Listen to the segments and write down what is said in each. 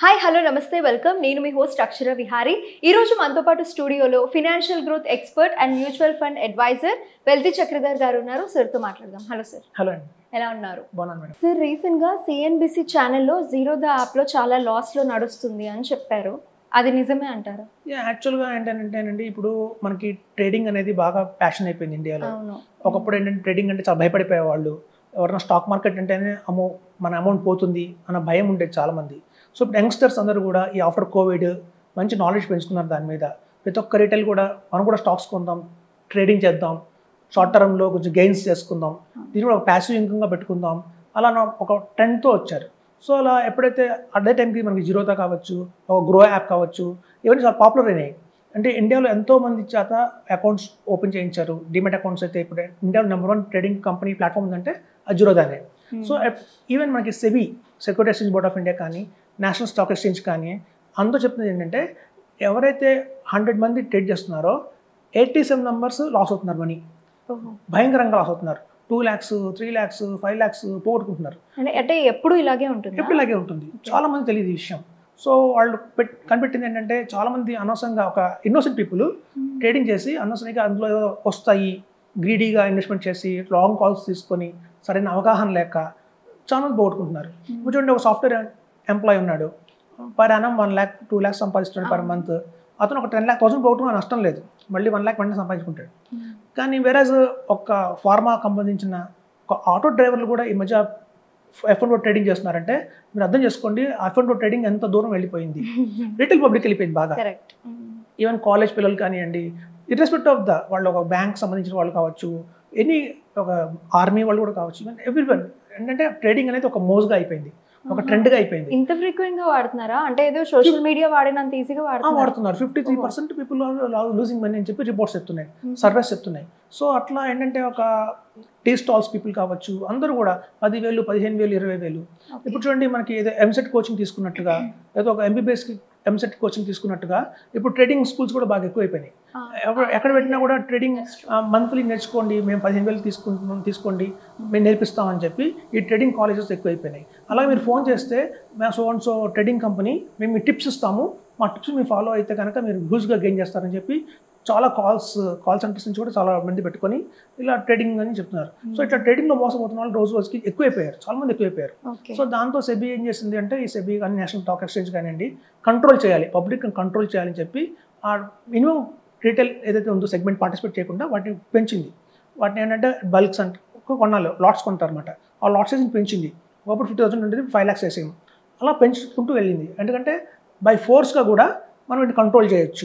Hi hello నమస్తే welcome నేను మీ host అక్షర విహారీ ఈ రోజు మనతో పాటు స్టూడియోలో financial growth expert and mutual fund advisor Wealthy Chakradhar garu ఉన్నారు సార్తో మాట్లాడదాం హలో సార్ హలో అండి ఎలా ఉన్నారు బాగున్నాను మేడం సార్ రీసెంట్గా సిఎన్బిసి ఛానల్లో జీరో ద యాప్లో చాలా లాస్లో నడుస్తుంది అని చెప్పారు అది నిజమే అంటారా యాక్చువల్గా ఏంటంటేనండి ఇప్పుడు మనకి ట్రేడింగ్ అనేది బాగా ప్యాషన్ అయిపోయింది ఇండియాలో అవును ఒకప్పుడు ఏంటంటే ట్రేడింగ్ అంటే చాలా భయపడిపోయేవాళ్ళు ఎవరైనా స్టాక్ మార్కెట్ అంటేనే అమౌ మన అమౌంట్ పోతుంది అన్న భయం ఉండేది చాలామంది సో ఇప్పుడు యంగ్స్టర్స్ అందరూ కూడా ఈ ఆఫ్టర్ కోవిడ్ మంచి నాలెడ్జ్ పెంచుకున్నారు దాని మీద ప్రతి ఒక్క రిటైల్ కూడా మనం కూడా స్టాక్స్ కొందాం ట్రేడింగ్ చేద్దాం షార్ట్ టర్మ్లో కొంచెం గెయిన్స్ చేసుకుందాం దీన్ని కూడా ఒక ప్యాసివ్ ఇన్కమ్గా పెట్టుకుందాం అలా నా- ఒక ట్రెండ్తో వచ్చారు సో అలా ఎప్పుడైతే అదే టైంకి మనకి జీరోతా కావచ్చు ఒక గ్రో యాప్ కావచ్చు ఇవన్నీ చాలా పాపులర్ అయినాయి అంటే ఇండియాలో ఎంతో మంది చేత అకౌంట్స్ ఓపెన్ చేయించారు డిమెట్ అకౌంట్స్ అయితే ఇప్పుడు ఇండియాలో number one trading company platform ఉందంటే అది జీరోదానే సో ఈవెన్ మనకి SEBI security exchange board of India కానీ నేషనల్ స్టాక్ ఎక్స్చేంజ్ కానీ అందరూ చెప్తుంది ఏంటంటే ఎవరైతే హండ్రెడ్ మంది ట్రేడ్ చేస్తున్నారో ఎయిటీ సెవెన్ నంబర్స్ లాస్ అవుతున్నారు మనీ ఓహో. భయంకరంగా లాస్ అవుతున్నారు two lakhs three lakhs five lakhs పోగొట్టుకుంటున్నారు అంటే అంటే ఎప్పుడు ఇలాగే ఉంటుంది ఎప్పుడు ఇలాగే ఉంటుంది చాలా మంది తెలియదు ఈ విషయం సో వాళ్ళు పెట్ కనిపెట్టింది ఏంటంటే చాలా మంది అనవసరంగా ఒక ఇన్నోసెంట్ పీపుల్ ట్రేడింగ్ చేసి అనవసరంగా అందులో ఏదో వస్తాయి గ్రీడీగా ఇన్వెస్ట్మెంట్ చేసి లాంగ్ కాల్స్ తీసుకొని సరైన అవగాహన లేక చాలా మంది పోగొట్టుకుంటున్నారు ఇప్పుడు చూడండి ఒక సాఫ్ట్వేర్ ఎంప్లాయ్ ఉన్నాడు per annum one lakh two lakhs సంపాదిస్తున్నాడు పర్ మంత్ అతను ఒక టెన్ ల్యాక్ థౌసండ్ పోగొట్టుకున్న నష్టం లేదు మళ్ళీ వన్ ల్యాక్ వెంటనే సంపాదించుకుంటాడు కానీ వేరేజ్ ఒక ఫార్మా సంబంధించిన ఒక ఆటో డ్రైవర్లు కూడా ఈ మధ్య ఎఫ్ అండ్ ట్రేడింగ్ చేస్తున్నారంటే మీరు అర్థం చేసుకోండి ఎఫ్ అండ్ ట్రేడింగ్ ఎంత దూరం వెళ్ళిపోయింది రిటైల్ పబ్లిక్ వెళ్ళిపోయింది బాగా కరెక్ట్ ఈవెన్ కాలేజ్ పిల్లలు కానివ్వండి ఇర్రెస్పెక్ట్ ఆఫ్ ద వాళ్ళు ఒక బ్యాంక్ సంబంధించిన వాళ్ళు కావచ్చు ఎనీ ఒక ఆర్మీ వాళ్ళు కూడా కావచ్చు ఈవెన్ ఎవ్రీ వన్ ఏంటంటే ట్రేడింగ్ అనేది ఒక మోజ్గా అయిపోయింది ఒక ట్రెండ్గా అయిపోయింది ఇంత ఫ్రీక్వెంట్ గా వాడుతున్నారా అంటే ఏదో సోషల్ మీడియా వాడినంత ఈజీగా ఆ, వాడుతున్నారు వాడుతున్నారు fifty three percent people losing money అని చెప్పి రిపోర్ట్స్ చెప్తున్నాయి సర్వీస్ చెప్తున్నాయి సో అట్లా ఏంటంటే ఒక టీ స్టాల్స్ పీపుల్ కావచ్చు అందరూ కూడా పదివేలు పదిహేను వేలు ఇరవై వేలు ఇప్పుడు చూడండి మనకి ఏదో ఎంసెట్ కోచింగ్ తీసుకున్నట్టుగా ఏదో ఒక ఎంబీబీఎస్కి ఎంసెట్ కోచింగ్ తీసుకున్నట్టుగా ఇప్పుడు ట్రేడింగ్ స్కూల్స్ కూడా బాగా ఎక్కువైపోయినాయి ఎక్కడ ఎక్కడ పెట్టినా కూడా ట్రేడింగ్ మంత్లీ నేర్చుకోండి మేము పదిహేను వేలు తీసుకుంటున్నాం తీసుకోండి మేము నేర్పిస్తామని చెప్పి ఈ ట్రేడింగ్ కాలేజెస్ ఎక్కువైపోయినాయి అలాగే మీరు ఫోన్ చేస్తే మేము so and so trading company మేము మీ టిప్స్ ఇస్తాము మా టిప్స్ మీరు ఫాలో అయితే కనుక మీరు హ్యూజ్గా గెయిన్ చేస్తారని చెప్పి చాలా కాల్స్ కాల్ సెంటర్స్ నుంచి కూడా చాలా మంది పెట్టుకొని ఇలా ట్రేడింగ్ అని చెప్తున్నారు సో ఇట్లా ట్రేడింగ్లో మోసపోతున్న వాళ్ళు రోజు రోజుకి ఎక్కువైపోయారు చాలా మంది ఎక్కువైపోయారు ఓకే సో దాంతో సెబీ ఏం చేసింది అంటే ఈ సెబీ కానీ నేషనల్ స్టాక్ ఎక్స్చేంజ్ కానివ్వండి కంట్రోల్ చేయాలి పబ్లిక్ కంట్రోల్ చేయాలని చెప్పి ఆ మినిమం రీటైల్ ఏదైతే ఉందో సెగ్మెంట్ పార్టిసిపేట్ చేయకుండా వాటిని పెంచింది వాటిని ఏంటంటే బల్క్స్ అంటే కొనాలి లాట్స్ కొంటారన్నమాట ఆ లాట్ సైజ్ని పెంచింది ఒకప్పుడు ఫిఫ్టీ థౌసండ్ ఉండేది ఫైవ్ ల్యాక్స్ వేసేయం అలా పెంచుకుంటూ వెళ్ళింది ఎందుకంటే బై ఫోర్స్గా కూడా మనం వీటిని కంట్రోల్ చేయొచ్చు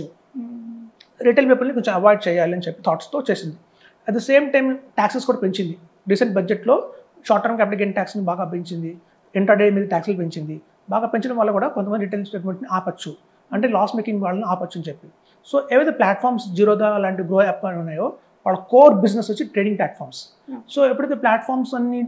రిటైల్ పీపుల్ని కొంచెం అవాయిడ్ చేయాలి అని చెప్పి థాట్స్తో చేసింది at the same time taxes కూడా పెంచింది రీసెంట్ బడ్జెట్లో షార్ట్ టర్మ్ క్యాపిటల్ గెయిన్ ట్యాక్స్ని బాగా పెంచింది ఇంటర్డే మీద ట్యాక్స్లు పెంచింది బాగా పెంచడం వల్ల కూడా కొంతమంది రిటైల్ స్టేట్మెంట్ని ఆపచ్చు అంటే లాస్ మేకింగ్ వాళ్ళని ఆపచ్చు అని చెప్పి సో ఏవైతే ప్లాట్ఫామ్స్ జీరోదా లాంటి గ్రో యాప్ అని ఉన్నాయో వాళ్ళ కోర్ బిజినెస్ వచ్చి ట్రేడింగ్ ప్లాట్ఫామ్స్ సో ఎప్పుడైతే ప్లాట్ఫామ్స్ అన్ని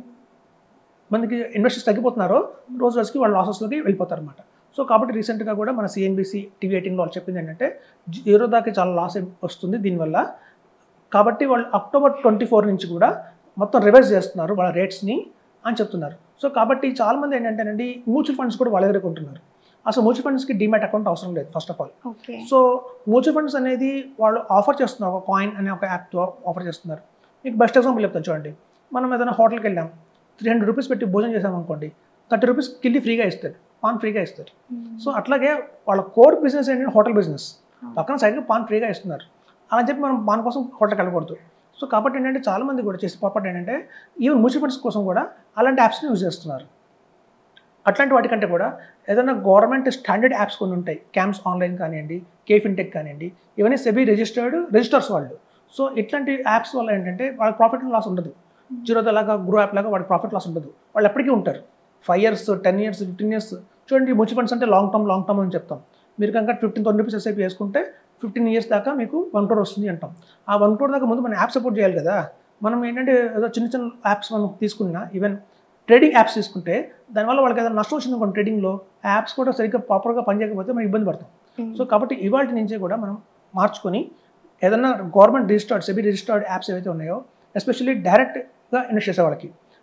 మనకి ఇన్వెస్టర్స్ తగ్గిపోతున్నారో రోజు రోజుకి వాళ్ళ లాసెస్లోకి వెళ్ళిపోతారు అనమాట సో కాబట్టి రీసెంట్గా కూడా మన సిఎన్బిసి టీవీ ఎయిటింగ్లో వాళ్ళు చెప్పింది ఏంటంటే జీరో దాకా చాలా లాస్ వస్తుంది దీనివల్ల కాబట్టి వాళ్ళు అక్టోబర్ ట్వంటీ ఫోర్ నుంచి కూడా మొత్తం రివైజ్ చేస్తున్నారు వాళ్ళ రేట్స్ని అని చెప్తున్నారు సో కాబట్టి చాలామంది ఏంటంటేనండి మ్యూచువల్ ఫండ్స్ కూడా వాళ్ళ దగ్గర కొంటున్నారు అసలు మ్యూచువల్ ఫండ్స్కి డిమాట్ అకౌంట్ అవసరం లేదు first of all okay so mutual funds అనేది వాళ్ళు ఆఫర్ చేస్తున్నారు ఒక కాయిన్ అనే ఒక యాప్తో ఆఫర్ చేస్తున్నారు మీకు బెస్ట్ ఎగ్జాంపుల్ చెప్తాను చూడండి మనం ఏదైనా హోటల్కి వెళ్ళాం త్రీ హండ్రెడ్ రూపీస్ పెట్టి భోజనం చేసాం అనుకోండి థర్టీ రూపీస్ కిల్లి ఫ్రీగా ఇస్తారు పాన్ ఫ్రీగా ఇస్తారు సో అట్లాగే వాళ్ళ కోర్ బిజినెస్ ఏంటంటే హోటల్ బిజినెస్ పక్కన సైడ్గా పాన్ ఫ్రీగా ఇస్తున్నారు అలా చెప్పి మనం పాన్ కోసం హోటల్కి వెళ్ళకూడదు సో కాబట్టి ఏంటంటే చాలామంది కూడా చేసే పొరపాటు ఏంటంటే ఈవెన్ మ్యూచువల్ ఫండ్స్ కోసం కూడా అలాంటి యాప్స్ని యూజ్ చేస్తున్నారు అట్లాంటి వాటికంటే కూడా ఏదైనా గవర్నమెంట్ స్టాండర్డ్ యాప్స్ కొన్ని ఉంటాయి క్యాంప్స్ ఆన్లైన్ కానివ్వండి కే ఫిన్టెక్ కానివ్వండి ఇవన్నీ సెబీ రిజిస్టర్డ్ రిజిస్టర్స్ వాళ్ళు సో ఇట్లాంటి యాప్స్ వల్ల ఏంటంటే వాళ్ళకి ప్రాఫిట్ అండ్ లాస్ ఉండదు జీరోదా లాగా గ్రో యాప్ లాగా వాళ్ళకి ప్రాఫిట్ లాస్ ఉండదు వాళ్ళు ఎప్పటికీ ఉంటారు five years ten years fifteen years చూడండి మ్యూచువల్ ఫండ్స్ అంటే లాంగ్ టర్మ్ లాంగ్ టర్మ్ అని చెప్తాం మీరు కనుక ఫిఫ్టీన్ థౌసండ్ రూపీస్ ఎస్ఐపి వేసుకుంటే ఫిఫ్టీన్ ఇయర్స్ దాకా మీకు వన్ క్రోర్ వస్తుంది అంటాం ఆ వన్ క్రోర్ దాకా ముందు మనం యాప్ సపోర్ట్ చేయాలి కదా మనం ఏంటంటే ఏదో చిన్న చిన్న యాప్స్ మనం తీసుకున్నా ఈవెన్ ట్రేడింగ్ యాప్స్ తీసుకుంటే దానివల్ల వాళ్ళకి ఏదైనా నష్టం వచ్చింది అనుకోండి ట్రేడింగ్లో యాప్స్ కూడా సరిగ్గా ప్రాపర్గా పనిచేయకపోతే మనం ఇబ్బంది పడతాం సో కాబట్టి ఇవాళ నుంచే కూడా మనం మార్చుకొని ఏదన్నా government registered SEBI registered apps ఏవైతే ఉన్నాయో ఎస్పెషల్లీ డైరెక్ట్గా ఇన్వెస్ట్ చేసే వాళ్ళకి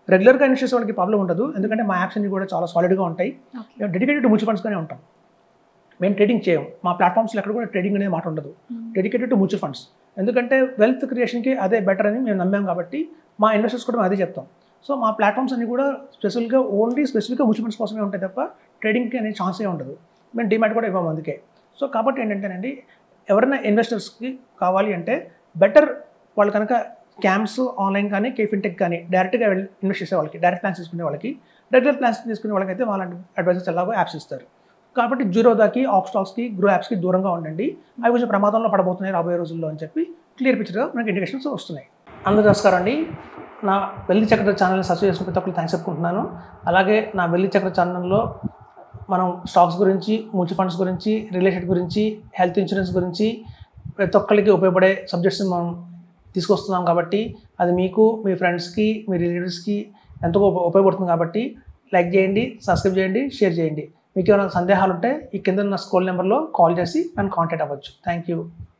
రెగ్యులర్గా ఇన్వెస్ట్ చేసే వాళ్ళకి ప్రాబ్లం ఉండదు ఎందుకంటే మా యాప్స్ అన్ని కూడా చాలా సాలిడ్గా ఉంటాయి ఓకే డెడికేటెడ్ మ్యూచువల్ ఫండ్స్గానే ఉంటాం మేము ట్రేడింగ్ చేయం మా ప్లాట్ఫామ్స్లో ఎక్కడ కూడా ట్రేడింగ్ అనే మాట ఉండదు డెడికేటెడ్ టు మ్యూచువల్ ఫండ్స్ ఎందుకంటే వెల్త్ క్రియేషన్కి అదే బెటర్ అని మేము నమ్మాం కాబట్టి మా ఇన్వెస్టర్స్ కూడా మేము అదే చెప్తాం సో మా ప్లాట్ఫామ్స్ అన్ని కూడా స్పెసిఫిక్గా ఓన్లీ స్పెసిఫిక్గా మ్యూచువల్ ఫండ్స్ కోసమే ఉంటాయి తప్ప ట్రేడింగ్కి అనే ఛాన్సే ఉండదు మేము డిమాట్ కూడా ఇవ్వము అందుకే సో కాబట్టి ఏంటంటేనండి ఎవరైనా ఇన్వెస్టర్స్కి కావాలి అంటే బెటర్ వాళ్ళు కనుక క్యాంప్స్ ఆన్లైన్ కానీ కేఫిన్టెక్ కానీ డైరెక్ట్గా వెళ్ళి ఇన్వెస్ట్ చేసే వాళ్ళకి డైరెక్ట్ ప్లాన్స్ తీసుకునే వాళ్ళకి రెగ్యులర్ ప్లాన్స్ తీసుకునే వాళ్ళకైతే వాళ్ళంటి అడ్వైజర్స్ ఎలాగో యాప్స్ ఇస్తారు కాబట్టి జీరోదాకి ఆక్ స్టాక్స్కి గ్రో యాప్స్కి దూరంగా ఉండండి అవి కొంచెం ప్రమాదంలో పడబోతున్నాయి రాబోయే రోజుల్లో అని చెప్పి క్లియర్ పిక్చర్గా మనకి ఇండికేషన్స్ వస్తున్నాయి అందరూ నమస్కారం అండి నా వెల్లి చక్ర ఛానల్ని సబ్స్క్రైబ్ చేసిన ప్రతి ఒక్కరు థ్యాంక్స్ చెప్పుకుంటున్నాను అలాగే నా వెల్లి చక్ర ఛానల్లో మనం స్టాక్స్ గురించి మ్యూచువల్ ఫండ్స్ గురించి రియల్ ఎస్టేట్ గురించి హెల్త్ ఇన్సూరెన్స్ గురించి ప్రతి ఒక్కరికి ఉపయోగపడే సబ్జెక్ట్స్ మనం తీసుకొస్తున్నాం కాబట్టి అది మీకు మీ ఫ్రెండ్స్కి మీ రిలేటివ్స్కి ఎంతో ఉప- ఉపయోగపడుతుంది కాబట్టి లైక్ చేయండి సబ్స్క్రైబ్ చేయండి షేర్ చేయండి మీకు ఏమైనా సందేహాలు ఉంటే ఈ కింద ఉన్న స్కూల్ నెంబర్లో కాల్ చేసి నన్ను కాంటాక్ట్ అవ్వచ్చు థ్యాంక్ యూ